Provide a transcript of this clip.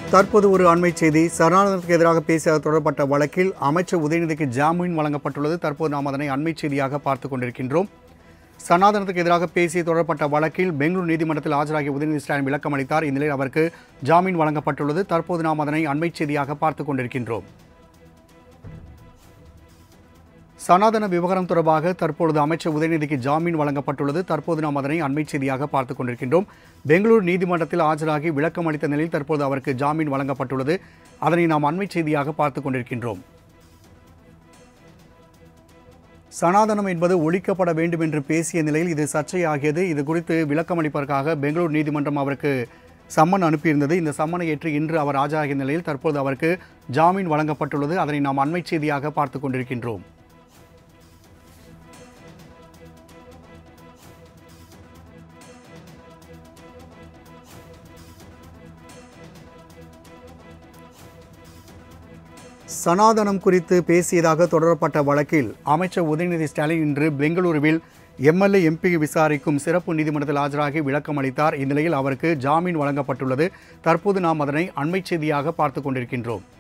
தற்போது ஒரு அண்மை செய்தி சரணானந்தத்துக்கு எதிராக பேசிய தொடரப்பட்ட வழக்கில் அமைச்சர் உதயநிதிக்கு ஜாமீன் வழங்கப்பட்டுள்ளது தற்போது நாம் அதனை அண்மை செய்தியாக பார்த்து கொண்டிருக்கின்றோம் சனாதனத்துக்கு எதிராக பேசி தொடரப்பட்ட வழக்கில் பெங்களூரு நீதிமன்றத்தில் ஆஜராகிய உதயநிதி ஸ்டாலின் விளக்கம் அளித்தார் இந்நிலையில் அவருக்கு ஜாமீன் வழங்கப்பட்டுள்ளது தற்போது நாம் அதனை அண்மை செய்தியாக பார்த்து கொண்டிருக்கின்றோம் சனாதன விவகாரம் தொடர்பாக தற்பொழுது அமைச்சர் உதயநிதிக்கு ஜாமீன் வழங்கப்பட்டுள்ளது தற்போது நாம் அதனை அண்மை செய்தியாக பார்த்து கொண்டிருக்கின்றோம் பெங்களூரு நீதிமன்றத்தில் ஆஜராகி விளக்கம் அளித்த நிலையில் தற்போது அவருக்கு ஜாமீன் வழங்கப்பட்டுள்ளது அதனை நாம் அண்மை செய்தியாக பார்த்து கொண்டிருக்கின்றோம் சனாதனம் என்பது ஒழிக்கப்பட வேண்டும் என்று பேசிய நிலையில் இது சர்ச்சையாகியது இது குறித்து விளக்கம் அளிப்பதற்காக பெங்களூரு நீதிமன்றம் அவருக்கு சம்மன் அனுப்பியிருந்தது இந்த சம்மனை ஏற்று இன்று அவர் ஆஜராகிய நிலையில் தற்போது அவருக்கு ஜாமீன் வழங்கப்பட்டுள்ளது அதனை நாம் அண்மை செய்தியாக பார்த்து கொண்டிருக்கின்றோம் சனாதனம் குறித்து பேசியதாக தொடரப்பட்ட வழக்கில் அமைச்சர் உதயநிதி ஸ்டாலின் இன்று பெங்களூருவில் எம்எல்ஏ எம்பி விசாரிக்கும் சிறப்பு நீதிமன்றத்தில் ஆஜராகி விளக்கம் அளித்தார் இந்நிலையில் அவருக்கு ஜாமீன் வழங்கப்பட்டுள்ளது தற்போது நாம் அதனை அண்மை செய்தியாக பார்த்து கொண்டிருக்கின்றோம்